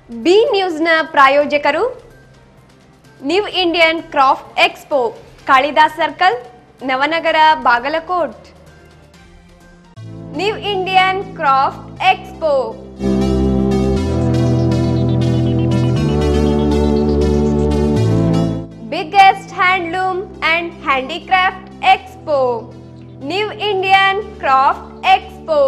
B ನ್ಯೂಸ್ನ ಪ್ರಾಯೋಜಕರು new Indian craft expo Kalidas circle Navanagar Bagalkot new Indian craft expo biggest handloom and handicraft expo new indian craft expo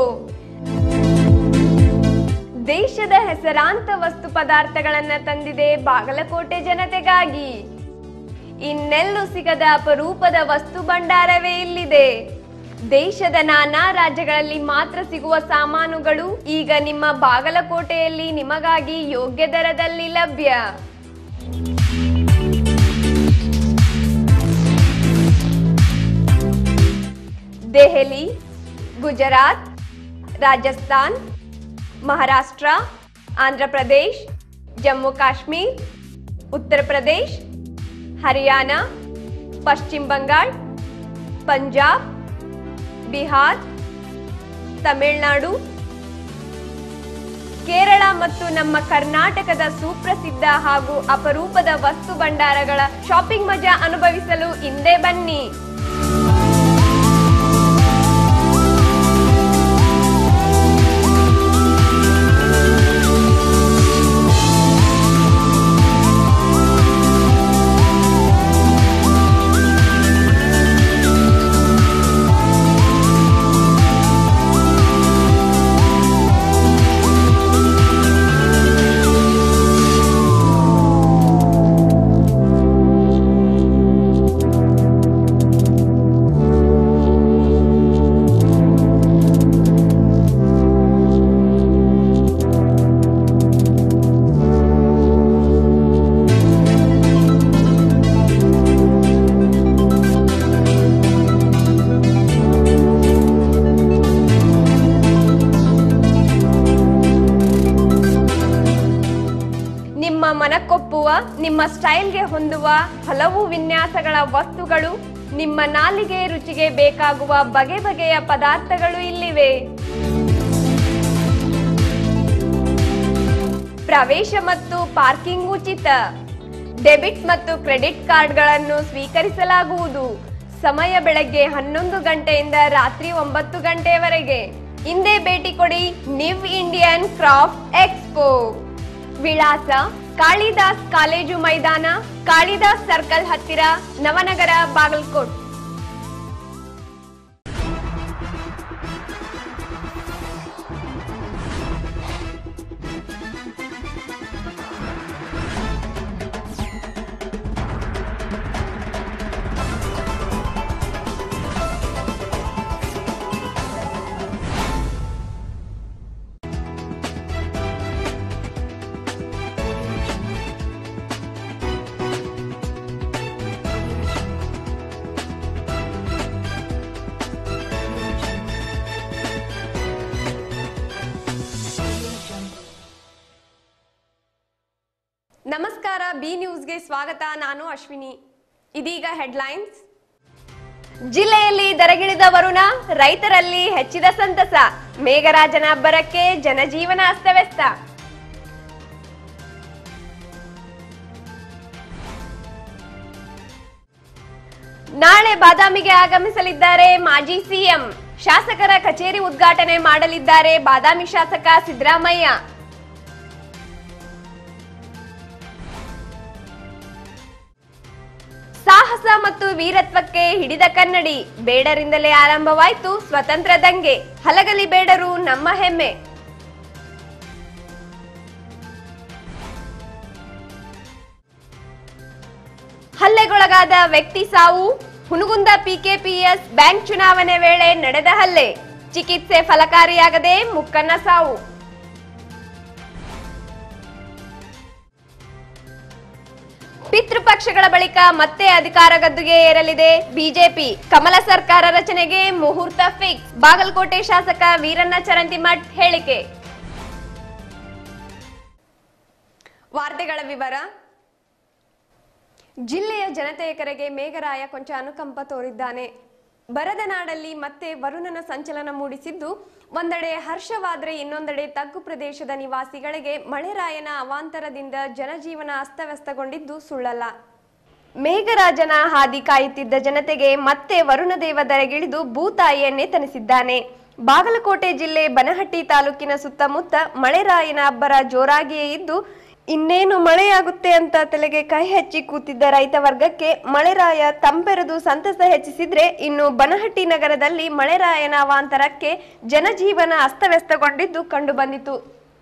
ದೇಶದ ಹೆಸರಾಂತ ವಸ್ತು ಪದಾರ್ಥಗಳನ್ನ ತಂದಿದೆ ಬಾಗಲಕೋಟೆ ಜನತೆಗಾಗಿ ಇನ್ನೆಲ್ಲೂ ಸಿಗದ ಅಪರೂಪದ ವಸ್ತು ಭಂಡಾರವೇ ಇಲ್ಲಿದೆ ದೇಶದ ನಾನಾ ರಾಜ್ಯಗಳಲ್ಲಿ ಮಾತ್ರ ಸಿಗುವ ಸಾಮಾನುಗಳು ಈಗ ನಿಮ್ಮ ಬಾಗಲಕೋಟೆಯಲ್ಲಿ ನಿಮಗಾಗಿ ಯೋಗ್ಯ ದರದಲ್ಲಿ ಲಭ್ಯ ದೆಹಲಿ ಗುಜರಾತ್ ರಾಜಸ್ಥಾನ್ ಮಹಾರಾಷ್ಟ್ರ ಆಂಧ್ರ ಪ್ರದೇಶ್ ಜಮ್ಮು ಕಾಶ್ಮೀರ್ ಉತ್ತರ ಪ್ರದೇಶ್ ಹರಿಯಾಣ ಪಶ್ಚಿಮ ಬಂಗಾಳ್ ಪಂಜಾಬ್ ಬಿಹಾರ್ ತಮಿಳುನಾಡು ಕೇರಳ ಮತ್ತು ನಮ್ಮ ಕರ್ನಾಟಕದ ಸುಪ್ರಸಿದ್ಧ ಹಾಗೂ ಅಪರೂಪದ ವಸ್ತು ಭಂಡಾರಗಳ ಶಾಪಿಂಗ್ ಮಜಾ ಅನುಭವಿಸಲು ಹಿಂದೆ ಬನ್ನಿ ನಿಮ್ಮ ಮನಕ್ಕೊಪ್ಪುವ ನಿಮ್ಮ ಸ್ಟೈಲ್ಗೆ ಹೊಂದುವ ಹಲವು ವಿನ್ಯಾಸಗಳ ವಸ್ತುಗಳು ನಿಮ್ಮ ನಾಲಿಗೆ ರುಚಿಗೆ ಬೇಕಾಗುವ ಬಗೆ ಬಗೆಯ ಪದಾರ್ಥಗಳು ಇಲ್ಲಿವೆ ಪ್ರವೇಶ ಮತ್ತು ಪಾರ್ಕಿಂಗ್ ಉಚಿತ ಡೆಬಿಟ್ ಮತ್ತು ಕ್ರೆಡಿಟ್ ಕಾರ್ಡ್ಗಳನ್ನು ಸ್ವೀಕರಿಸಲಾಗುವುದು ಸಮಯ ಬೆಳಗ್ಗೆ ಹನ್ನೊಂದು ಗಂಟೆಯಿಂದ ರಾತ್ರಿ ಒಂಬತ್ತು ಗಂಟೆಯವರೆಗೆ ಹಿಂದೆ ಭೇಟಿ ಕೊಡಿ ನಿವ್ ಇಂಡಿಯನ್ ಕ್ರಾಫ್ಟ್ ಎಕ್ಸ್ಪೋ ವಿಳಾಸ ಕಾಳಿದಾಸ್ ಕಾಲೇಜು ಮೈದಾನ ಕಾಳಿದಾಸ್ ಸರ್ಕಲ್ ಹತ್ತಿರ ನವನಗರ ಬಾಗಲಕೋಟ್ ನಮಸ್ಕಾರ ಬಿ ನ್ಯೂಸ್ಗೆ ಸ್ವಾಗತ ನಾನು ಅಶ್ವಿನಿ ಇದೀಗ ಹೆಡ್ಲೈನ್ಸ್ ಜಿಲ್ಲೆಯಲ್ಲಿ ದರಗಿಳಿದ ವರುಣ ರೈತರಲ್ಲಿ ಹೆಚ್ಚಿದ ಸಂತಸ ಮೇಘರಾಜನ ಅಬ್ಬರಕ್ಕೆ ಜನಜೀವನ ಅಸ್ತವ್ಯಸ್ತ ನಾಳೆ ಬಾದಾಮಿಗೆ ಆಗಮಿಸಲಿದ್ದಾರೆ ಮಾಜಿ ಸಿಎಂ ಶಾಸಕರ ಕಚೇರಿ ಉದ್ಘಾಟನೆ ಮಾಡಲಿದ್ದಾರೆ ಬಾದಾಮಿ ಶಾಸಕ ಸಿದ್ದರಾಮಯ್ಯ ಸಾಹಸ ಮತ್ತು ವೀರತ್ವಕ್ಕೆ ಹಿಡಿದ ಕನ್ನಡಿ ಬೇಡರಿಂದಲೇ ಆರಂಭವಾಯಿತು ಸ್ವತಂತ್ರ ದಂಗೆ ಹಲಗಲಿ ಬೇಡರು ನಮ್ಮ ಹೆಮ್ಮೆ ಹಲ್ಲೆಗೊಳಗಾದ ವ್ಯಕ್ತಿ ಸಾವು ಹುನಗುಂದ ಪಿಕೆಪಿಎಸ್ ಬ್ಯಾಂಕ್ ಚುನಾವಣೆ ವೇಳೆ ನಡೆದ ಹಲ್ಲೆ ಚಿಕಿತ್ಸೆ ಫಲಕಾರಿಯಾಗದೆ ಮುಕ್ಕನ್ನ ಸಾವು ಪಿತೃಪಕ್ಷಗಳ ಬಳಿಕ ಮತ್ತೆ ಅಧಿಕಾರ ಗದ್ದುಗೆ ಏರಲಿದೆ ಬಿಜೆಪಿ ಕಮಲ ಸರ್ಕಾರ ರಚನೆಗೆ ಮುಹೂರ್ತ ಫಿಕ್ಸ್ ಬಾಗಲಕೋಟೆ ಶಾಸಕ ವೀರಣ್ಣ ಚರಂತಿಮಠ್ ಹೇಳಿಕೆ ವಾರ್ತೆಗಳ ವಿವರ ಜಿಲ್ಲೆಯ ಜನತೆಯ ಕರೆಗೆ ಮೇಘರಾಯ ಕೊಂಚ ಅನುಕಂಪ ತೋರಿದ್ದಾನೆ ಬರದ ನಾಡಲ್ಲಿ ಮತ್ತೆ ವರುಣನ ಸಂಚಲನ ಮೂಡಿಸಿದ್ದು ಒಂದೆಡೆ ಹರ್ಷವಾದ್ರೆ ಇನ್ನೊಂದೆಡೆ ತಗ್ಗು ಪ್ರದೇಶದ ನಿವಾಸಿಗಳಿಗೆ ಮಳೆರಾಯನ ಅವಾಂತರದಿಂದ ಜನಜೀವನ ಅಸ್ತವ್ಯಸ್ತಗೊಂಡಿದ್ದು ಸುಳ್ಳಲ್ಲ ಮೇಘರಾಜನ ಹಾದಿ ಕಾಯುತ್ತಿದ್ದ ಜನತೆಗೆ ಮತ್ತೆ ವರುಣದೇವ ದರೆಗಿಳಿದು ಭೂತಾಯಿಯನ್ನೇ ತನಿಸಿದ್ದಾನೆ ಬಾಗಲಕೋಟೆ ಜಿಲ್ಲೆ ಬನಹಟ್ಟಿ ತಾಲೂಕಿನ ಸುತ್ತಮುತ್ತ ಮಳೆರಾಯನ ಅಬ್ಬರ ಜೋರಾಗಿಯೇ ಇದ್ದು ಇನ್ನೇನು ಮಳೆಯಾಗುತ್ತೆ ಅಂತ ತಲೆಗೆ ಕೈ ಹಚ್ಚಿ ಕೂತಿದ್ದ ರೈತ ವರ್ಗಕ್ಕೆ ಮಳೆರಾಯ ತಂಪೆರೆದು ಸಂತಸ ಹೆಚ್ಚಿಸಿದ್ರೆ ಇನ್ನು ಬನಹಟ್ಟಿ ನಗರದಲ್ಲಿ ಮಳೆರಾಯನ ಅವಾಂತರಕ್ಕೆ ಜನಜೀವನ ಅಸ್ತವ್ಯಸ್ತಗೊಂಡಿದ್ದು ಕಂಡುಬಂದಿತು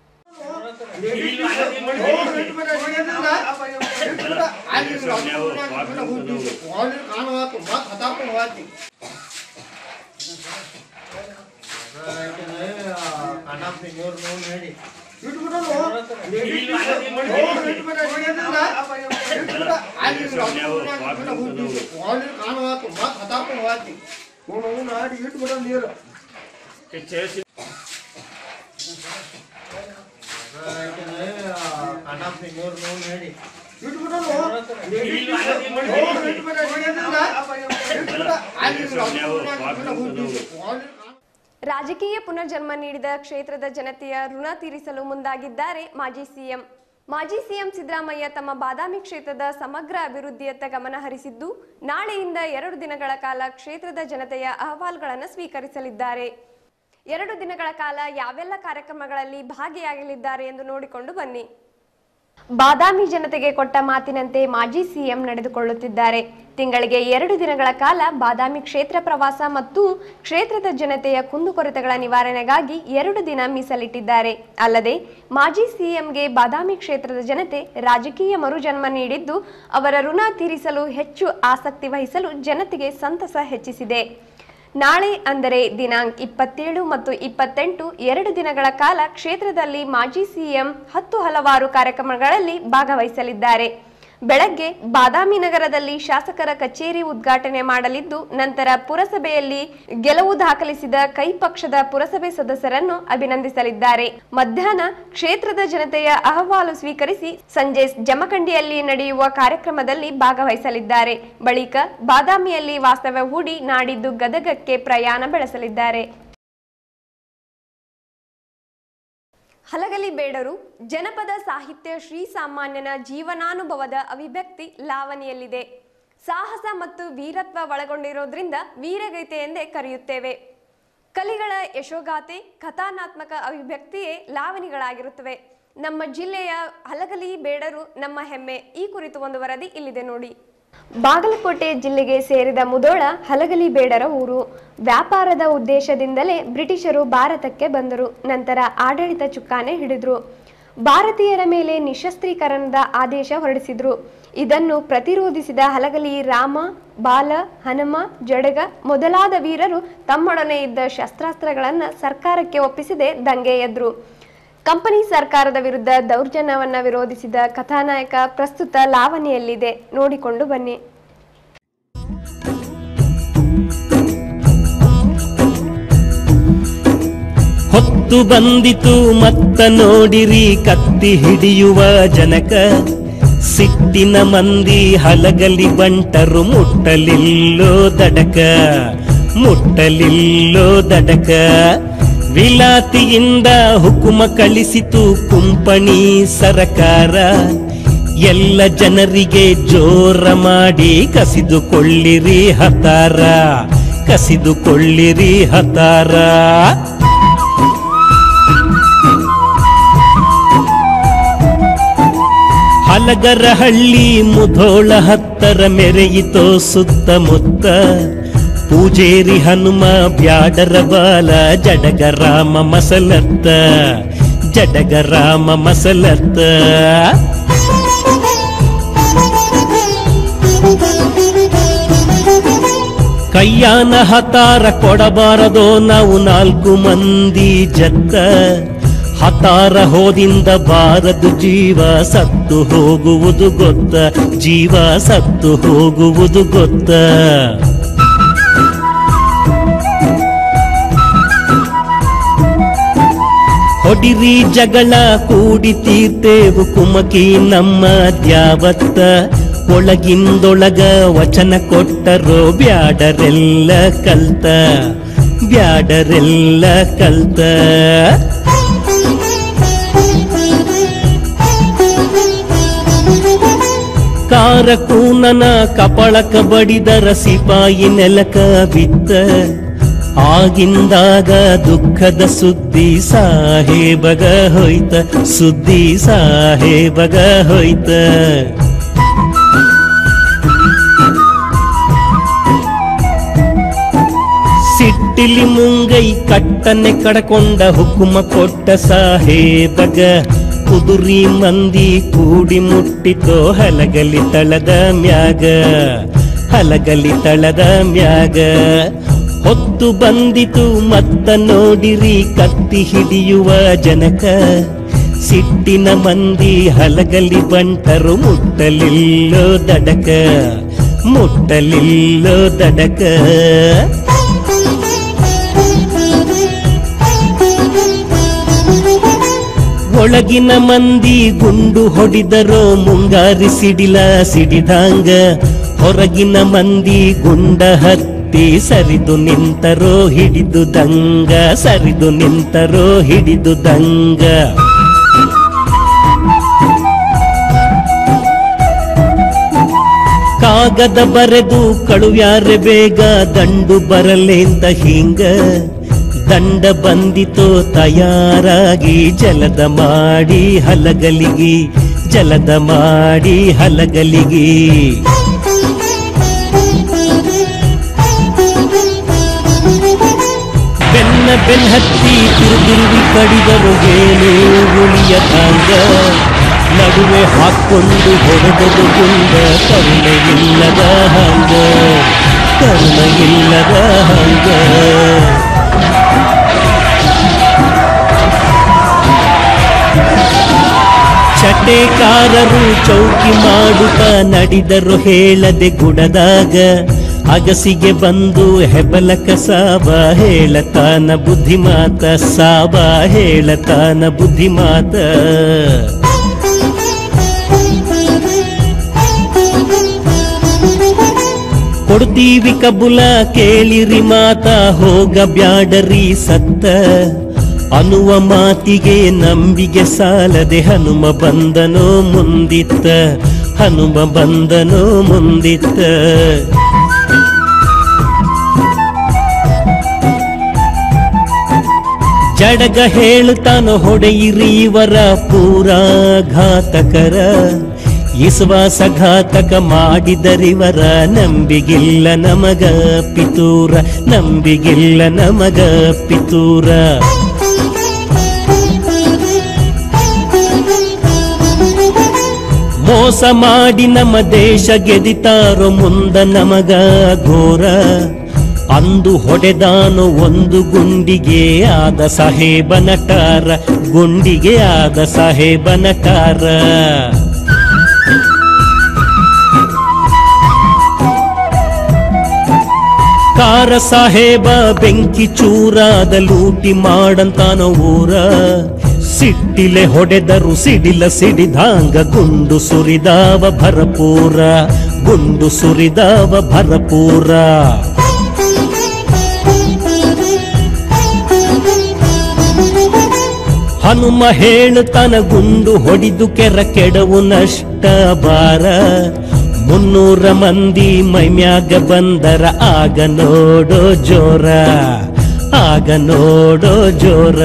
ನೀರು ರಾಜಕೀಯ ಪುನರ್ಜನ್ಮ ನೀಡಿದ ಕ್ಷೇತ್ರದ ಜನತೆಯ ಋಣ ತೀರಿಸಲು ಮುಂದಾಗಿದ್ದಾರೆ ಮಾಜಿ ಸಿಎಂ ಮಾಜಿ ಸಿಎಂ ಸಿದ್ದರಾಮಯ್ಯ ತಮ್ಮ ಬಾದಾಮಿ ಕ್ಷೇತ್ರದ ಸಮಗ್ರ ಅಭಿವೃದ್ಧಿಯತ್ತ ಗಮನ ಹರಿಸಿದ್ದು ನಾಳೆಯಿಂದ ಎರಡು ದಿನಗಳ ಕಾಲ ಕ್ಷೇತ್ರದ ಜನತೆಯ ಅಹವಾಲುಗಳನ್ನು ಸ್ವೀಕರಿಸಲಿದ್ದಾರೆ ಎರಡು ದಿನಗಳ ಕಾಲ ಯಾವೆಲ್ಲ ಕಾರ್ಯಕ್ರಮಗಳಲ್ಲಿ ಭಾಗಿಯಾಗಲಿದ್ದಾರೆ ಎಂದು ನೋಡಿಕೊಂಡು ಬನ್ನಿ ಬಾದಾಮಿ ಜನತೆಗೆ ಕೊಟ್ಟ ಮಾತಿನಂತೆ ಮಾಜಿ ಸಿಎಂ ನಡೆದುಕೊಳ್ಳುತ್ತಿದ್ದಾರೆ ತಿಂಗಳಿಗೆ ಎರಡು ದಿನಗಳ ಕಾಲ ಬಾದಾಮಿ ಕ್ಷೇತ್ರ ಪ್ರವಾಸ ಮತ್ತು ಕ್ಷೇತ್ರದ ಜನತೆಯ ಕುಂದುಕೊರತೆಗಳ ನಿವಾರಣೆಗಾಗಿ ಎರಡು ದಿನ ಮೀಸಲಿಟ್ಟಿದ್ದಾರೆ ಅಲ್ಲದೆ ಮಾಜಿ ಸಿಎಂಗೆ ಬಾದಾಮಿ ಕ್ಷೇತ್ರದ ಜನತೆ ರಾಜಕೀಯ ಮರುಜನ್ಮ ನೀಡಿದ್ದು ಅವರ ಋಣ ತೀರಿಸಲು ಹೆಚ್ಚು ಆಸಕ್ತಿ ವಹಿಸಲು ಜನತೆಗೆ ಸಂತಸ ಹೆಚ್ಚಿಸಿದೆ ನಾಳೆ ಅಂದರೆ ದಿನಾಂಕ ಇಪ್ಪತ್ತೇಳು ಮತ್ತು ಇಪ್ಪತ್ತೆಂಟು ಎರಡು ದಿನಗಳ ಕಾಲ ಕ್ಷೇತ್ರದಲ್ಲಿ ಮಾಜಿ ಸಿಎಂ ಹತ್ತು ಹಲವಾರು ಕಾರ್ಯಕ್ರಮಗಳಲ್ಲಿ ಭಾಗವಹಿಸಲಿದ್ದಾರೆ ಬೆಳಗ್ಗೆ ಬಾದಾಮಿ ನಗರದಲ್ಲಿ ಶಾಸಕರ ಕಚೇರಿ ಉದ್ಘಾಟನೆ ಮಾಡಲಿದ್ದು ನಂತರ ಪುರಸಭೆಯಲ್ಲಿ ಗೆಲುವು ದಾಖಲಿಸಿದ ಕೈ ಪಕ್ಷದ ಪುರಸಭೆ ಸದಸ್ಯರನ್ನು ಅಭಿನಂದಿಸಲಿದ್ದಾರೆ ಮಧ್ಯಾಹ್ನ ಕ್ಷೇತ್ರದ ಜನತೆಯ ಅಹವಾಲು ಸ್ವೀಕರಿಸಿ ಸಂಜೆ ಜಮಖಂಡಿಯಲ್ಲಿ ನಡೆಯುವ ಕಾರ್ಯಕ್ರಮದಲ್ಲಿ ಭಾಗವಹಿಸಲಿದ್ದಾರೆ ಬಳಿಕ ಬಾದಾಮಿಯಲ್ಲಿ ವಾಸ್ತವ್ಯ ಹೂಡಿ ನಾಡಿದ್ದು ಗದಗಕ್ಕೆ ಪ್ರಯಾಣ ಬೆಳೆಸಲಿದ್ದಾರೆ ಹಲಗಲಿ ಬೇಡರು ಜನಪದ ಸಾಹಿತ್ಯ ಶ್ರೀ ಸಾಮಾನ್ಯನ ಜೀವನಾನುಭವದ ಅಭಿವ್ಯಕ್ತಿ ಲಾವಣಿಯಲ್ಲಿದೆ ಸಾಹಸ ಮತ್ತು ವೀರತ್ವ ಒಳಗೊಂಡಿರೋದ್ರಿಂದ ವೀರಗೀತೆ ಎಂದೇ ಕರೆಯುತ್ತೇವೆ ಕಲಿಗಳ ಯಶೋಗಾಥೆ ಕಥಾನಾತ್ಮಕ ಅಭಿವ್ಯಕ್ತಿಯೇ ಲಾವಣಿಗಳಾಗಿರುತ್ತವೆ ನಮ್ಮ ಜಿಲ್ಲೆಯ ಹಲಗಲಿ ಬೇಡರು ನಮ್ಮ ಹೆಮ್ಮೆ ಈ ಕುರಿತು ಒಂದು ವರದಿ ಇಲ್ಲಿದೆ ನೋಡಿ ಬಾಗಲಕೋಟೆ ಜಿಲ್ಲೆಗೆ ಸೇರಿದ ಮುದೋಳ ಹಲಗಲಿ ಬೇಡರ ಊರು ವ್ಯಾಪಾರದ ಉದ್ದೇಶದಿಂದಲೇ ಬ್ರಿಟಿಷರು ಭಾರತಕ್ಕೆ ಬಂದರು ನಂತರ ಆಡಳಿತ ಚುಕ್ಕಾನೆ ಹಿಡಿದ್ರು ಭಾರತೀಯರ ಮೇಲೆ ನಿಶಸ್ತ್ರೀಕರಣದ ಆದೇಶ ಹೊರಡಿಸಿದ್ರು ಇದನ್ನು ಪ್ರತಿರೋಧಿಸಿದ ಹಲಗಲಿ ರಾಮ ಬಾಲ ಹನುಮ ಜಡಗ ಮೊದಲಾದ ವೀರರು ತಮ್ಮೊಡನೆ ಇದ್ದ ಶಸ್ತ್ರಾಸ್ತ್ರಗಳನ್ನು ಸರ್ಕಾರಕ್ಕೆ ಒಪ್ಪಿಸದೆ ದಂಗೆ ಎದ್ರು ಕಂಪನಿ ಸರ್ಕಾರದ ವಿರುದ್ಧ ದೌರ್ಜನ್ಯವನ್ನ ವಿರೋಧಿಸಿದ ಕಥಾನಾಯಕ ಪ್ರಸ್ತುತ ಲಾವಣಿಯಲ್ಲಿದೆ ನೋಡಿಕೊಂಡು ಬನ್ನಿ ಹೊತ್ತು ಬಂದಿತು ಮತ್ತ ನೋಡಿರಿ ಕತ್ತಿ ಹಿಡಿಯುವ ಜನಕ ಸಿಟ್ಟಿನ ಮಂದಿ ಹಲಗಲಿ ಬಂಟರು ಮುಟ್ಟಲಿಲ್ಲೋ ದಡಕ ಮುಟ್ಟಲಿಲ್ಲೋ ದಡಕ ವಿಲಾತಿಯಿಂದ ಹುಕುಮ ಕಳಿಸಿತು ಕುಂಪಣಿ ಸರಕಾರ ಎಲ್ಲ ಜನರಿಗೆ ಜೋರ ಮಾಡಿ ಕಸಿದುಕೊಳ್ಳಿರಿ ಹತಾರ ಕಸಿದುಕೊಳ್ಳಿರಿ ಹತಾರ ಹಲಗರಹಳ್ಳಿ ಮುಧೋಳ ಹತ್ತರ ಮೆರೆಯಿತೋ ಸುತ್ತಮುತ್ತ ಪೂಜೇರಿ ಹನುಮ ಬ್ಯಾಡರ ಬಾಲ ಜಡಗ ರಾಮ ಮಸಲತ್ತ ಜಡಗ ರಾಮ ಮಸಲತ್ತ ಕೈಯಾನ ಹತಾರ ಕೊಡಬಾರದೋ ನಾವು ನಾಲ್ಕು ಮಂದಿ ಜತ್ತ ಹತಾರ ಹೋದಿಂದ ಬಾರದು ಜೀವ ಸತ್ತು ಹೋಗುವುದು ಗೊತ್ತ ಜೀವ ಸತ್ತು ಹೋಗುವುದು ಗೊತ್ತ ಹೊಡಿರಿ ಜಗಳ ಕೂಡಿ ತೀರ್ತೇವು ಕುಮಕಿ ನಮ್ಮ ದ್ಯಾವತ್ತ ಒಳಗಿಂದೊಳಗ ವಚನ ಕೊಟ್ಟರೋ ಬ್ಯಾಡರೆಲ್ಲ ಕಲ್ತ ಬ್ಯಾಡರೆಲ್ಲ ಕಲ್ತ ಕಾರಕೂನನ ಕಪಳಕ ಬಡಿದರ ಸಿಪಾಯಿ ನೆಲಕ ಬಿತ್ತ ಆಗಿಂದಾಗ ದುಃಖದ ಸುದ್ದಿ ಸಾಹೇಬಗ ಹೋಯ್ತ ಸುದ್ದಿ ಸಾಹೇಬಗ ಹೋಯ್ತ ಸಿಟ್ಟಿಲಿ ಮುಂಗೈ ಕಟ್ಟನೆ ಕಡಕೊಂಡ ಹುಕುಮ ಕೊಟ್ಟ ಸಾಹೇಬಗ ಕುದುರಿ ಮಂದಿ ಕೂಡಿ ಮುಟ್ಟಿತೋ ಹಲಗಲಿ ತಳದ ಮ್ಯಾಗ ಹಲಗಲಿ ತಳದ ಮ್ಯಾಗ ಹೊತ್ತು ಬಂದಿತು ಮತ್ತ ನೋಡಿರಿ ಕತ್ತಿ ಹಿಡಿಯುವ ಜನಕ ಸಿಟ್ಟಿನ ಮಂದಿ ಹಲಗಲಿ ಬಂಟರು ಮುಟ್ಟಲಿಲ್ಲೋ ದಡಕ ಮುಟ್ಟಲಿಲ್ಲೋ ದಡಕ ಒಳಗಿನ ಮಂದಿ ಗುಂಡು ಹೊಡಿದರೋ ಮುಂಗಾರಿ ಸಿಡಿಲ ಸಿಡಿದಂಗ ಹೊರಗಿನ ಮಂದಿ ಗುಂಡ ಹತ್ತಿ ಸರಿದು ನಿಂತರೋ ಹಿಡಿದು ದಂಗ ಸರಿದು ನಿಂತರೋ ಹಿಡಿದು ದಂಗ ಕಾಗದ ಬರೆದು ಕಳುವ್ಯಾರೆ ಬೇಗ ದಂಡು ಬರಲೆಂದ ಹಿಂಗ ದಂಡ ಬಂದಿತೋ ತಯಾರಾಗಿ ಜಲದ ಮಾಡಿ ಹಲಗಲಿಗಿ ಜಲದ ಮಾಡಿ ಹಲಗಲಿಗಿ ಬೆನ್ನ ಬೆನ್ ಹತ್ತಿ ತಿರುಗಿರುವಿ ಕಡಿದರು ಏನು ಉಳಿಯ ತಾಂಗ ನಡುವೆ ಹಾಕೊಂಡು ಹೊಡೆದದು ಗುಂಡ ಕರುಣೆ ಇಲ್ಲದ ಹಂಗ ಕರುಣೆ ಇಲ್ಲದ ಹಂಗ ಚಟೆಕಾರರು ಚೌಕಿ ಮಾಡುತ್ತ ನಡೆದರು ಹೇಳದೆ ಗುಡದಾಗ ಅಗಸಿಗೆ ಬಂದು ಹೆಬಲಕ ಸಾಬ ಹೇಳತಾನ ಬುದ್ಧಿಮಾತ ಸಾಬ ಹೇಳತಾನ ಬುದ್ಧಿಮಾತ ಕೊಡ್ತೀವಿ ಕಬುಲ ಕೇಳಿರಿ ಮಾತ ಹೋಗ ಬ್ಯಾಡರಿ ಸತ್ತ ಅನ್ನುವ ಮಾತಿಗೆ ನಂಬಿಗೆ ಸಾಲದೆ ಹನುಮ ಬಂದನೋ ಮುಂದಿತ್ತ ಹನುಮ ಬಂದನೋ ಮುಂದಿತ್ತ ಜಡಗ ಹೇಳುತ್ತಾನೋ ಹೊಡೆಯಿರಿ ಇವರ ಪೂರಾ ಘಾತಕರ ವಿಶ್ವಾಸಘಾತಕ ಮಾಡಿದರಿವರ ನಂಬಿಗಿಲ್ಲ ನಮಗ ಪಿತೂರ ನಂಬಿಗಿಲ್ಲ ನಮಗ ಪಿತೂರ ಮೋಸ ಮಾಡಿ ನಮ್ಮ ದೇಶ ಗೆದಿತಾರೋ ಮುಂದ ನಮಗ ಘೋರ ಅಂದು ಹೊಡೆದಾನು ಒಂದು ಗುಂಡಿಗೆ ಆದ ಸಾಹೇಬ ನಟಾರ ಗುಂಡಿಗೆ ಆದ ಸಾಹೇಬ ನಟಾರ ಕಾರ ಸಾಹೇಬ ಬೆಂಕಿ ಚೂರಾದ ಲೂಟಿ ಮಾಡಂತಾನ ಊರ ಸಿಟ್ಟಿಲೆ ಹೊಡೆದರು ಸಿಡಿಲ ಸಿಡಿದಾಂಗ ಗುಂಡು ಸುರಿದಾವ ಭರಪೂರ ಗುಂಡು ಸುರಿದಾವ ಭರಪೂರ ಹನುಮ ಹೇಳುತ್ತಾನ ಗುಂಡು ಹೊಡಿದು ಕೆರ ಕೆಡವು ನಷ್ಟ ಬಾರ ಮುನ್ನೂರ ಮಂದಿ ಮೈಮ್ಯಾಗ ಬಂದರ ಆಗ ನೋಡೋ ಜೋರ ಆಗ ನೋಡೋ ಜೋರ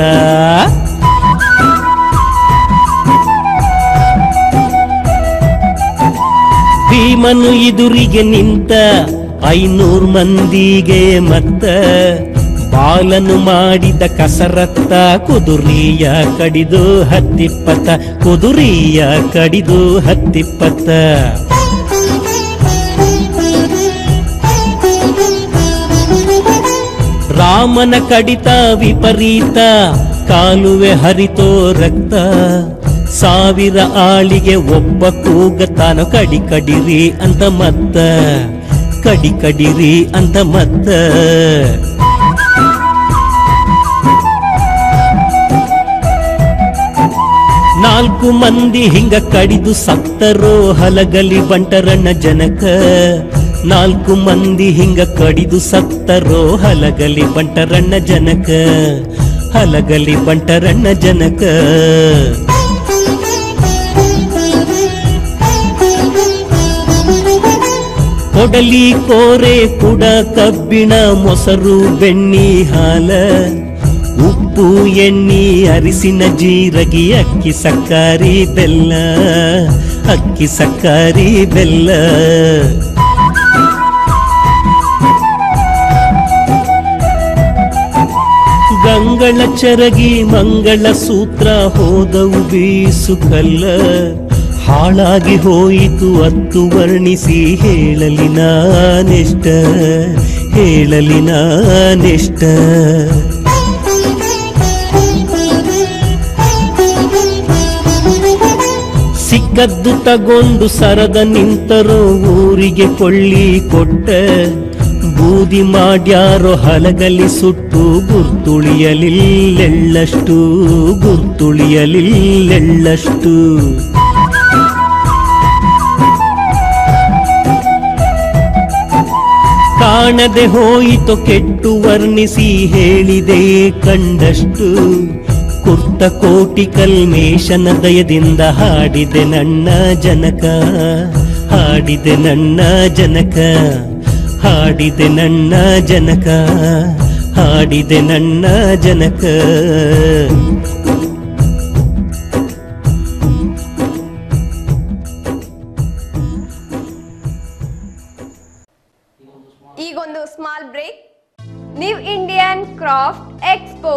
ಭೀಮನು ಇದುರಿಗೆ ನಿಂತ ಐನೂರ್ ಮಂದಿಗೆ ಮತ್ತ ಬಾಲನು ಮಾಡಿದ ಕಸರತ್ತ ಕುದುರಿಯ ಕಡಿದು ಹತ್ತಿಪ್ಪತ್ತ ಕುದುರಿಯ ಕಡಿದು ಹತ್ತಿಪ್ಪತ್ತ ರಾಮನ ಕಡಿತ ವಿಪರೀತ ಕಾಲುವೆ ಹರಿತೋ ರಕ್ತ ಸಾವಿರ ಆಳಿಗೆ ಒಬ್ಬ ಕೂಗತಾನ ಕಡಿ ಕಡಿರಿ ಅಂತ ಮತ್ತ ಕಡಿ ಕಡಿರಿ ಅಂತ ಮತ್ತ ನಾಲ್ಕು ಮಂದಿ ಹಿಂಗ ಕಡಿದು ಸತ್ತರೋ ಹಲಗಲಿ ಬಂಟರಣ್ಣ ಜನಕ ನಾಲ್ಕು ಮಂದಿ ಹಿಂಗ ಕಡಿದು ಸತ್ತರೋ ಹಲಗಲಿ ಬಂಟರಣ್ಣ ಜನಕ ಹಲಗಲಿ ಬಂಟರಣ್ಣ ಜನಕ ಕೊಡಲಿ ಕೋರೆ ಕುಡ ಕಬ್ಬಿಣ ಮೊಸರು ಬೆಣ್ಣಿ ಹಾಲ ಉಪ್ಪು ಎಣ್ಣಿ ಅರಿಸಿನ ಜೀರಗಿ ಅಕ್ಕಿ ಸಕ್ಕಾರಿ ಬೆಲ್ಲ ಅಕ್ಕಿ ಸಕ್ಕಾರಿ ಬೆಲ್ಲ ಗಂಗಳ ಚರಗಿ ಮಂಗಳ ಸೂತ್ರ ಹೋದವು ಬೀಸು ಕಲ್ಲ ಹಾಳಾಗಿ ಹೋಯಿತು ಅತ್ತು ವರ್ಣಿಸಿ ಹೇಳಲಿ ನಾನೆಷ್ಟ ಹೇಳಲಿ ನಾನೆಷ್ಟ ಸಿಕ್ಕದ್ದು ತಗೊಂಡು ಸರದ ನಿಂತರೋ ಊರಿಗೆ ಕೊಳ್ಳಿ ಕೊಟ್ಟ ಬೂದಿ ಮಾಡ್ಯಾರೋ ಹಲಗಲಿ ಸುಟ್ಟು ಗುರ್ತುಳಿಯಲಿಲ್ಲೆಳ್ಳಷ್ಟು ಗುರ್ತುಳಿಯಲಿಲ್ಲೆಳ್ಳಷ್ಟು ಕಾಣದೆ ಹೋಯಿತು ಕೆಟ್ಟು ವರ್ಣಿಸಿ ಹೇಳಿದೆ ಕಂಡಷ್ಟು ಕುರ್ತ ಕೋಟಿ ಕಲ್ಮೇಶನ ದಯದಿಂದ ಹಾಡಿದೆ ನನ್ನ ಜನಕ ಹಾಡಿದೆ ನನ್ನ ಜನಕ ಹಾಡಿದೆ ನನ್ನ ಜನಕ ಹಾಡಿದೆ ನನ್ನ ಜನಕ ಈಗೊಂದು small break new Indian craft expo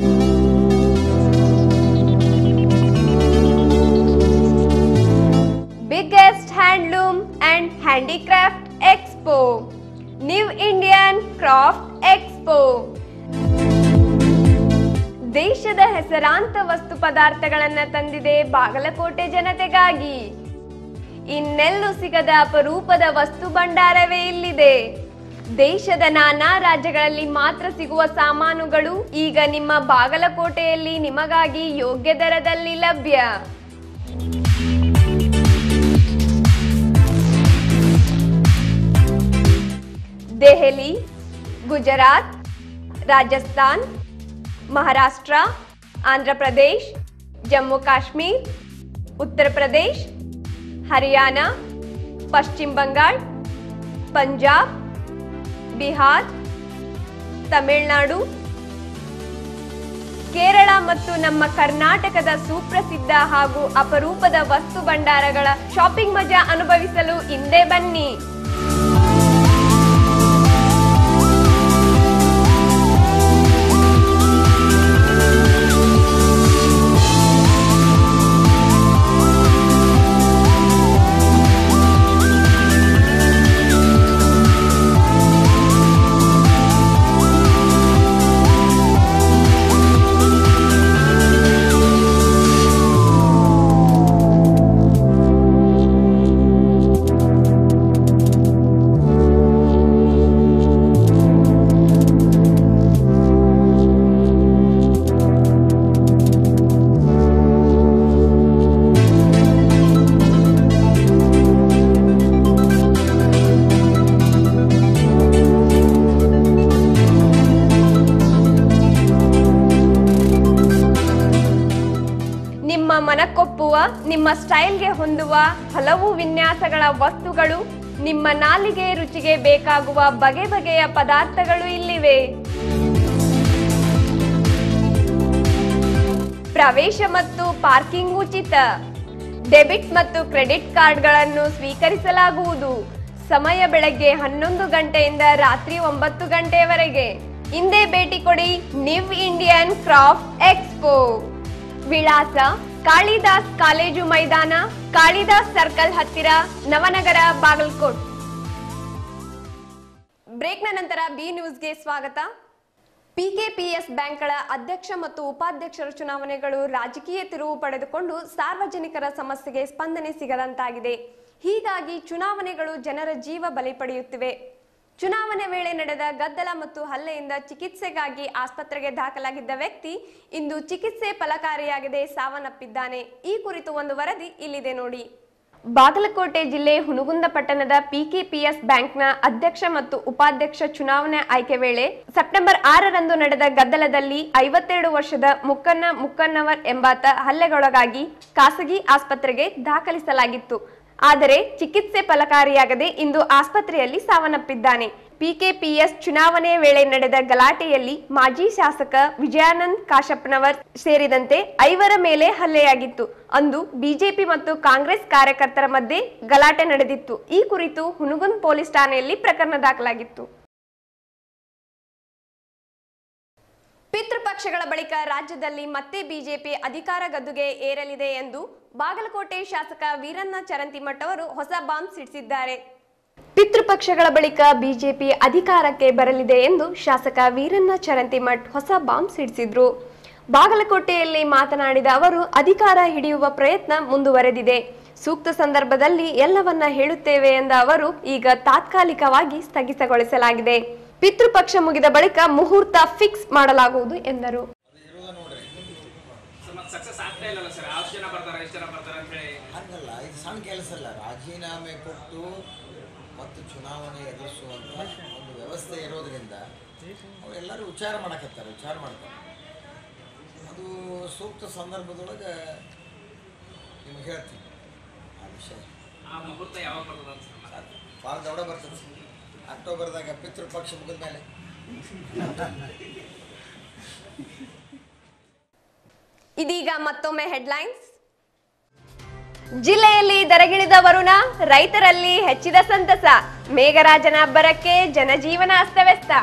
biggest handloom and handicraft expo new Indian craft expo ದೇಶದ ಹೆಸರಾಂತ ವಸ್ತು ಪದಾರ್ಥಗಳನ್ನ ತಂದಿದೆ ಬಾಗಲಕೋಟೆ ಜನತೆಗಾಗಿ ಇನ್ನೆಲ್ಲೂ ಸಿಗದ ಅಪರೂಪದ ವಸ್ತು ಭಂಡಾರವೇ ಇಲ್ಲಿದೆ ದೇಶದ ನಾನಾ ರಾಜ್ಯಗಳಲ್ಲಿ ಮಾತ್ರ ಸಿಗುವ ಸಾಮಾನುಗಳು ಈಗ ನಿಮ್ಮ ಬಾಗಲಕೋಟೆಯಲ್ಲಿ ನಿಮಗಾಗಿ ಯೋಗ್ಯ ದರದಲ್ಲಿ ಲಭ್ಯ ದೆಹಲಿ ಗುಜರಾತ್ ರಾಜಸ್ಥಾನ್ ಮಹಾರಾಷ್ಟ್ರ ಆಂಧ್ರ ಪ್ರದೇಶ್ ಜಮ್ಮು ಕಾಶ್ಮೀರ್ ಉತ್ತರ ಪ್ರದೇಶ್ ಹರಿಯಾಣ ಪಶ್ಚಿಮ ಬಂಗಾಳ ಪಂಜಾಬ್ ಬಿಹಾರ್ ತಮಿಳುನಾಡು ಕೇರಳ ಮತ್ತು ನಮ್ಮ ಕರ್ನಾಟಕದ ಸುಪ್ರಸಿದ್ಧ ಹಾಗೂ ಅಪರೂಪದ ವಸ್ತು ಭಂಡಾರಗಳ ಶಾಪಿಂಗ್ ಮಜಾ ಅನುಭವಿಸಲು ಹಿಂದೆ ಬನ್ನಿ ನಿಮ್ಮ ಮನಕ್ಕೊಪ್ಪುವ ನಿಮ್ಮ ಸ್ಟೈಲ್ಗೆ ಹೊಂದುವ ಹಲವು ವಿನ್ಯಾಸಗಳ ವಸ್ತುಗಳು ನಿಮ್ಮ ನಾಲಿಗೆ ರುಚಿಗೆ ಬೇಕಾಗುವ ಬಗೆ ಬಗೆಯ ಪದಾರ್ಥಗಳು ಇಲ್ಲಿವೆ ಪ್ರವೇಶ ಮತ್ತು ಪಾರ್ಕಿಂಗ್ ಉಚಿತ ಡೆಬಿಟ್ ಮತ್ತು ಕ್ರೆಡಿಟ್ ಕಾರ್ಡ್ಗಳನ್ನು ಸ್ವೀಕರಿಸಲಾಗುವುದು ಸಮಯ ಬೆಳಗ್ಗೆ ಹನ್ನೊಂದು ಗಂಟೆಯಿಂದ ರಾತ್ರಿ ಒಂಬತ್ತು ಗಂಟೆಯವರೆಗೆ ಹಿಂದೆ ಭೇಟಿ ಕೊಡಿ ನಿವ್ ಇಂಡಿಯನ್ ಕ್ರಾಫ್ಟ್ ಎಕ್ಸ್ಪೋ ವಿಳಾಸ ಕಾಳಿದಾಸ್ ಕಾಲೇಜು ಮೈದಾನ ಕಾಳಿದಾಸ್ ಸರ್ಕಲ್ ಹತ್ತಿರ ನವನಗರ ಬಾಗಲಕೋಟ್ ಬ್ರೇಕ್ನ ನಂತರ ಬಿ ನ್ಯೂಸ್ಗೆ ಸ್ವಾಗತ ಪಿಕೆಪಿಎಸ್ ಬ್ಯಾಂಕ್ಗಳ ಅಧ್ಯಕ್ಷ ಮತ್ತು ಉಪಾಧ್ಯಕ್ಷರ ಚುನಾವಣೆಗಳು ರಾಜಕೀಯ ತಿರುವು ಪಡೆದುಕೊಂಡು ಸಾರ್ವಜನಿಕರ ಸಮಸ್ಯೆಗೆ ಸ್ಪಂದನೆ ಸಿಗದಂತಾಗಿದೆ ಹೀಗಾಗಿ ಚುನಾವಣೆಗಳು ಜನರ ಜೀವ ಬಲಿ ಪಡೆಯುತ್ತಿವೆ ಚುನಾವಣೆ ವೇಳೆ ನಡೆದ ಗದ್ದಲ ಮತ್ತು ಹಲ್ಲೆಯಿಂದ ಚಿಕಿತ್ಸೆಗಾಗಿ ಆಸ್ಪತ್ರೆಗೆ ದಾಖಲಾಗಿದ್ದ ವ್ಯಕ್ತಿ ಇಂದು ಚಿಕಿತ್ಸೆ ಫಲಕಾರಿಯಾಗದೆ ಸಾವನ್ನಪ್ಪಿದ್ದಾನೆ ಈ ಕುರಿತು ಒಂದು ವರದಿ ಇಲ್ಲಿದೆ ನೋಡಿ ಬಾಗಲಕೋಟೆ ಜಿಲ್ಲೆ ಹುನಗುಂದ ಪಟ್ಟಣದ ಪಿಕೆಪಿಎಸ್ ಬ್ಯಾಂಕ್ನ ಅಧ್ಯಕ್ಷ ಮತ್ತು ಉಪಾಧ್ಯಕ್ಷ ಚುನಾವಣೆ ಆಯ್ಕೆ ವೇಳೆ ಸೆಪ್ಟೆಂಬರ್ ಆರರಂದು ನಡೆದ ಗದ್ದಲದಲ್ಲಿ ಐವತ್ತೆರಡು ವರ್ಷದ ಮುಕ್ಕನ್ನ ಮುಕ್ಕನ್ನವರ್ ಎಂಬಾತ ಹಲ್ಲೆಗೊಳಗಾಗಿ ಖಾಸಗಿ ಆಸ್ಪತ್ರೆಗೆ ದಾಖಲಿಸಲಾಗಿತ್ತು ಆದರೆ ಚಿಕಿತ್ಸೆ ಫಲಕಾರಿಯಾಗದೆ ಇಂದು ಆಸ್ಪತ್ರೆಯಲ್ಲಿ ಸಾವನ್ನಪ್ಪಿದ್ದಾನೆ ಪಿಕೆಪಿಎಸ್ ಚುನಾವಣೆ ವೇಳೆ ನಡೆದ ಗಲಾಟೆಯಲ್ಲಿ ಮಾಜಿ ಶಾಸಕ ವಿಜಯಾನಂದ್ ಕಾಶಪ್ಪನವರ್ ಸೇರಿದಂತೆ ಐವರ ಮೇಲೆ ಹಲ್ಲೆಯಾಗಿತ್ತು ಅಂದು ಬಿಜೆಪಿ ಮತ್ತು ಕಾಂಗ್ರೆಸ್ ಕಾರ್ಯಕರ್ತರ ಮಧ್ಯೆ ಗಲಾಟೆ ನಡೆದಿತ್ತು ಈ ಕುರಿತು ಹುನಗುಂದ್ ಪೊಲೀಸ್ ಠಾಣೆಯಲ್ಲಿ ಪ್ರಕರಣ ದಾಖಲಾಗಿತ್ತು ಪಿತೃಪಕ್ಷಗಳ ಬಳಿಕ ರಾಜ್ಯದಲ್ಲಿ ಮತ್ತೆ ಬಿಜೆಪಿ ಅಧಿಕಾರ ಗದ್ದುಗೆ ಏರಲಿದೆ ಎಂದು ಬಾಗಲಕೋಟೆ ಶಾಸಕ ವೀರಣ್ಣ ಚರಂತಿಮಠ್ ಅವರು ಹೊಸ ಬಾಂಬ್ ಸಿಡಿಸಿದ್ದಾರೆ ಪಿತೃಪಕ್ಷಗಳ ಬಳಿಕ ಬಿಜೆಪಿ ಅಧಿಕಾರಕ್ಕೆ ಬರಲಿದೆ ಎಂದು ಶಾಸಕ ವೀರಣ್ಣ ಚರಂತಿಮಠ್ ಹೊಸ ಬಾಂಬ್ ಸಿಡಿಸಿದ್ರು ಬಾಗಲಕೋಟೆಯಲ್ಲಿ ಮಾತನಾಡಿದ ಅವರು ಅಧಿಕಾರ ಹಿಡಿಯುವ ಪ್ರಯತ್ನ ಮುಂದುವರೆದಿದೆ ಸೂಕ್ತ ಸಂದರ್ಭದಲ್ಲಿ ಎಲ್ಲವನ್ನ ಹೇಳುತ್ತೇವೆ ಎಂದ ಅವರು ಈಗ ತಾತ್ಕಾಲಿಕವಾಗಿ ಸ್ಥಗಿತಗೊಳಿಸಲಾಗಿದೆ ಪಿತೃಪಕ್ಷ ಮುಗಿದ ಬಳಿಕ ಮುಹೂರ್ತ ಫಿಕ್ಸ್ ಮಾಡಲಾಗುವುದು ಎಂದರು ಸರ್ ಮತ್ತೆ ಸಕ್ಸಸ್ ಆಗ್ತಾ ಇಲ್ಲಲ್ಲ ಸರ್ ಅಷ್ಟು ಜನ ಬರ್ತಾರೆ ಎಷ್ಟು ಜನ ಬರ್ತಾರೆ ಅಂತ ಹೇಳಿ ಹಂಗಲ್ಲ ಇದು ಸಣ್ಣ ಕೆಲಸ ಅಲ್ಲ ರಾಜೀನಾಮೆ ಕೊಟ್ಟು ಮತ್ತು ಚುನಾವಣೆ ಎದುರಿಸುವಂಥ ಒಂದು ವ್ಯವಸ್ಥೆ ಇರೋದ್ರಿಂದ ಅವರೆಲ್ಲರೂ ವಿಚಾರ ಮಾಡಕತ್ತಾರೆ ವಿಚಾರ ಮಾಡ್ತಾರೆ ಅದು ಸೂಕ್ತ ಸಂದರ್ಭದೊಳಗೆ ನಿಮ್ಗೆ ಹೇಳ್ತೀನಿ ಆ ವಿಷಯ ಆ ಮುಹೂರ್ತ ಯಾವಾಗ ಬರ್ತದೆ ಅಂತ ಸರ್ ಸಾಕು. ಭಾಳ ದೊಡ್ಡ ಬರ್ತದೆ ಅಕ್ಟೋಬರ್ದಾಗ ಪಿತೃಪಕ್ಷ ಮುಗಿದ ಮೇಲೆ ಇದೀಗ ಮತ್ತೊಮ್ಮೆ ಹೆಡ್ಲೈನ್ಸ್ ಜಿಲ್ಲೆಯಲ್ಲಿ ದರಗಿಳಿದ ವರುಣ ರೈತರಲ್ಲಿ ಹೆಚ್ಚಿದ ಸಂತಸ ಮೇಘರಾಜನ ಅಬ್ಬರಕ್ಕೆ ಜನಜೀವನ ಅಸ್ತವ್ಯಸ್ತ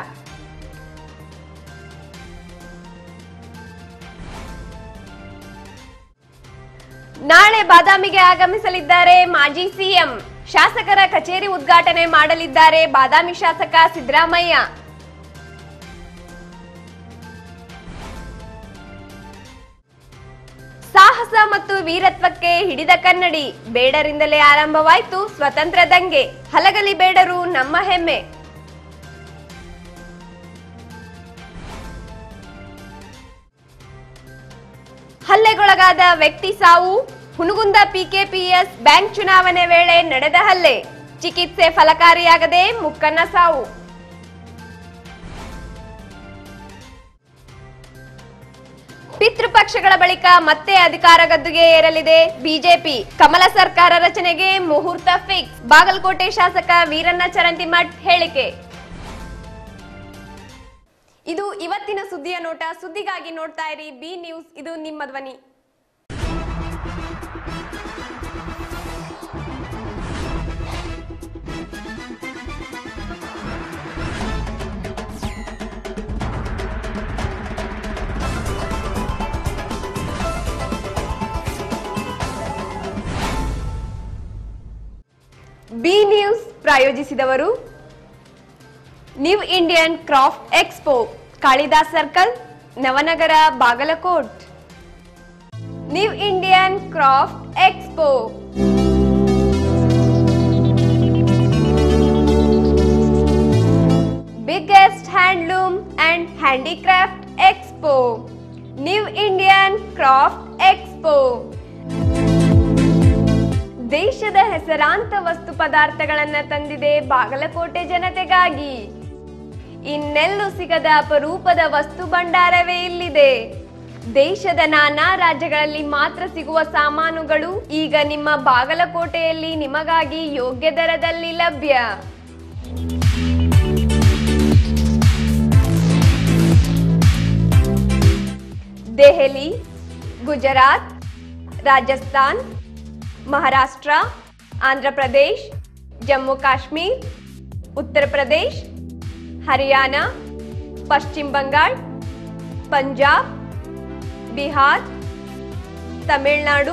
ನಾಳೆ ಬಾದಾಮಿಗೆ ಆಗಮಿಸಲಿದ್ದಾರೆ ಮಾಜಿ ಸಿಎಂ ಶಾಸಕರ ಕಚೇರಿ ಉದ್ಘಾಟನೆ ಮಾಡಲಿದ್ದಾರೆ ಬಾದಾಮಿ ಶಾಸಕ ಸಿದ್ದರಾಮಯ್ಯ ಸಾಹಸ ಮತ್ತು ವೀರತ್ವಕ್ಕೆ ಹಿಡಿದ ಕನ್ನಡಿ ಬೇಡರಿಂದಲೇ ಆರಂಭವಾಯಿತು ಸ್ವತಂತ್ರ ದಂಗೆ ಹಲಗಲಿ ಬೇಡರು ನಮ್ಮ ಹೆಮ್ಮೆ ಹಲ್ಲೆಗೊಳಗಾದ ವ್ಯಕ್ತಿ ಸಾವು ಹುನಗುಂದ ಪಿಕೆಪಿಎಸ್ ಬ್ಯಾಂಕ್ ಚುನಾವಣೆ ವೇಳೆ ನಡೆದ ಹಲ್ಲೆ ಚಿಕಿತ್ಸೆ ಫಲಕಾರಿಯಾಗದೆ ಮುಕ್ಕನ್ನ ಸಾವು ಪಿತೃಪಕ್ಷಗಳ ಬಳಿಕ ಮತ್ತೆ ಅಧಿಕಾರ ಗದ್ದುಗೆ ಏರಲಿದೆ ಬಿಜೆಪಿ ಕಮಲ ಸರ್ಕಾರ ರಚನೆಗೆ ಮುಹೂರ್ತ ಫಿಕ್ಸ್ ಬಾಗಲಕೋಟೆ ಶಾಸಕ ವೀರಣ್ಣ ಚರಂತಿಮಠ್ ಹೇಳಿಕೆ ಇದು ಇವತ್ತಿನ ಸುದ್ದಿಯ ನೋಟ ಸುದ್ದಿಗಾಗಿ ನೋಡ್ತಾ ಇರಿ ಬಿ ನ್ಯೂಸ್ ಇದು ನಿಮ್ಮ ಧ್ವನಿ ಬಿ ನ್ಯೂಸ್ ಪ್ರಾಯೋಜಿಸಿದವರು new Indian craft expo Kalidas circle Navanagar Bagalkot new Indian craft expo biggest handloom and handicraft expo new Indian craft expo ದೇಶದ ಹೆಸರಾಂತ ವಸ್ತು ಪದಾರ್ಥಗಳನ್ನ ತಂದಿದೆ ಬಾಗಲಕೋಟೆ ಜನತೆಗಾಗಿ ಇನ್ನೆಲ್ಲೂ ಸಿಗದ ಅಪರೂಪದ ವಸ್ತು ಭಂಡಾರವೇ ಇಲ್ಲಿದೆ ದೇಶದ ನಾನಾ ರಾಜ್ಯಗಳಲ್ಲಿ ಮಾತ್ರ ಸಿಗುವ ಸಾಮಾನುಗಳು ಈಗ ನಿಮ್ಮ ಬಾಗಲಕೋಟೆಯಲ್ಲಿ ನಿಮಗಾಗಿ ಯೋಗ್ಯ ದರದಲ್ಲಿ ಲಭ್ಯ ದೆಹಲಿ ಗುಜರಾತ್ ರಾಜಸ್ಥಾನ್ ಮಹಾರಾಷ್ಟ್ರ ಆಂಧ್ರ ಪ್ರದೇಶ್ ಜಮ್ಮು ಕಾಶ್ಮೀರ್ ಉತ್ತರ ಪ್ರದೇಶ್ ಹರಿಯಾಣ ಪಶ್ಚಿಮ ಬಂಗಾಳ ಪಂಜಾಬ್ ಬಿಹಾರ್ ತಮಿಳುನಾಡು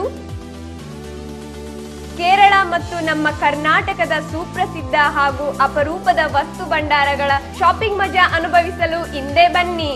ಕೇರಳ ಮತ್ತು ನಮ್ಮ ಕರ್ನಾಟಕದ ಸುಪ್ರಸಿದ್ಧ ಹಾಗೂ ಅಪರೂಪದ ವಸ್ತು ಭಂಡಾರಗಳ ಶಾಪಿಂಗ್ ಮಜಾ ಅನುಭವಿಸಲು ಹಿಂದೆ ಬನ್ನಿ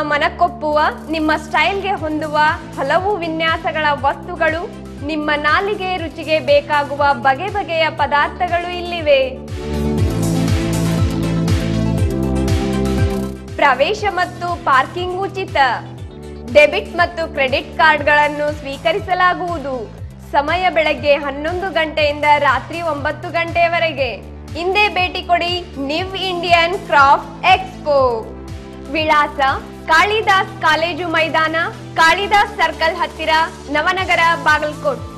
ಮನಕ್ಕೊಪ್ಪುವ ನಿಮ್ಮ ಸ್ಟೈಲ್ಗೆ ಹೊಂದುವ ಹಲವು ವಿನ್ಯಾಸಗಳ ವಸ್ತುಗಳು ನಿಮ್ಮ ನಾಲಿಗೆ ರುಚಿಗೆ ಬೇಕಾಗುವ ಬಗೆ ಬಗೆಯ ಪದಾರ್ಥಗಳು ಇಲ್ಲಿವೆ ಪ್ರವೇಶ ಮತ್ತು ಪಾರ್ಕಿಂಗ್ ಉಚಿತ ಡೆಬಿಟ್ ಮತ್ತು ಕ್ರೆಡಿಟ್ ಕಾರ್ಡ್ಗಳನ್ನು ಸ್ವೀಕರಿಸಲಾಗುವುದು ಸಮಯ ಬೆಳಗ್ಗೆ ಹನ್ನೊಂದು ಗಂಟೆಯಿಂದ ರಾತ್ರಿ ಒಂಬತ್ತು ಗಂಟೆಯವರೆಗೆ ಹಿಂದೆ ಭೇಟಿ ಕೊಡಿ ನಿವ್ ಇಂಡಿಯನ್ ಕ್ರಾಫ್ಟ್ ಎಕ್ಸ್ಪೋ ವಿಳಾಸ ಕಾಳಿದಾಸ್ ಕಾಲೇಜು ಮೈದಾನ ಕಾಳಿದಾಸ್ ಸರ್ಕಲ್ ಹತ್ತಿರ ನವನಗರ ಬಾಗಲಕೋಟ್